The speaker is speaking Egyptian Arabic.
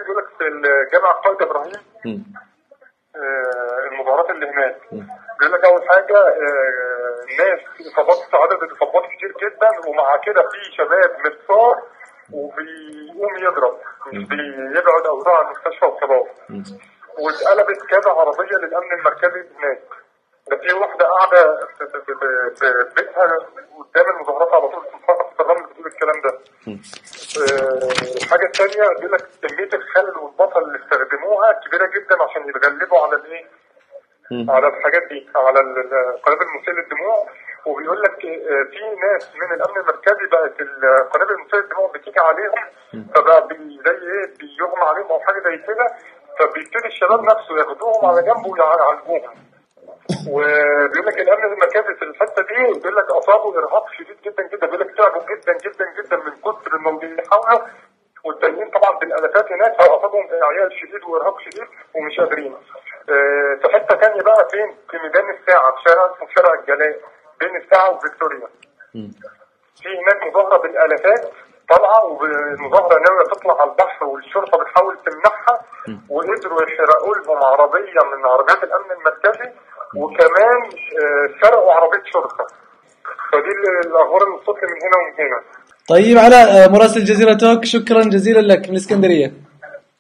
بيقول لك في الجامع قائد ابراهيم مم. آه، المظاهرات اللي هناك بيقول لك اول حاجه آه، الناس اصابات عدد الاصابات كتير جدا ومع كده في شباب متصاب وبيقوم يضرب مش بيبعد او يروح على المستشفى وخلاص مم. واتقلبت كذا عربيه للامن المركزي هناك ده في واحده قاعده في في- في- في بيتها قدام المظاهرات على طول في محطه الرمل بتقول الكلام ده مم. آه، الحاجه الثانيه بيقول لك كميه الخل والبصل اللي استخدموها كبيره جدا عشان يتغلبوا على الايه؟ مم. على الحاجات دي على ال- القنابل المسيله للدموع وبيقول لك آه، في ناس من الامن المركزي بقت القنابل المسيله للدموع بتيجي عليهم فبقى بي زي ايه بيغمى عليهم او حاجه زي كده فبيبتدي الشباب نفسه ياخدوهم على جنب ويعالجوهم وبيقول لك الامن المركزي في الحته دي بيقول لك اصابوا ارهاق شديد جدا جدا بيقول لك تعبوا جدا جدا جدا من كتر انهم بيحاولوا والتانيين طبعا بالالافات هناك فاصابهم عيال شديد وارهاق شديد ومش قادرين. آه، في حته ثانيه بقى فين؟ في ميدان الساعه في شارع اسمه شارع الجلاء بين الساعه وفيكتوريا. مم. في هناك مظاهره بالالافات طالعه والمظاهره ناويه تطلع على البحر والشرطه بتحاول تمنعها وقدروا يحرقوا لهم عربيه من عربيات الامن المركزي وكمان آه، سرقوا عربيه شرطه فدي الاخبار اللي وصلت من هنا ومن هنا طيب على آه، مراسل جزيرة توك شكرا جزيلا لك من الاسكندرية